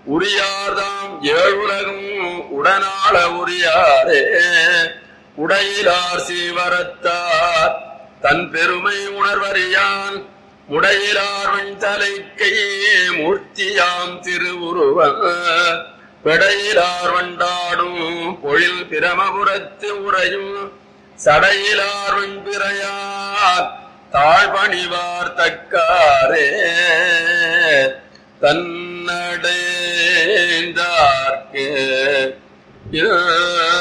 உரியார்தாம் ஏழுலகும் உடனாள உரியாரே உடையிலார் சீவரத்தார் தன் பெருமை உணர்வறியான் முடையிலார் வெண்தலைக்கை மூர்த்தியாம் திருவுருவன் பெடையிலார் வண்டாடும் பொழில் பிரமபுரத்து உறையும் சடையிலார் வெண்பிறையார் தாழ்பணிவார் தக்காரே தன்னடைந்தார்க்கு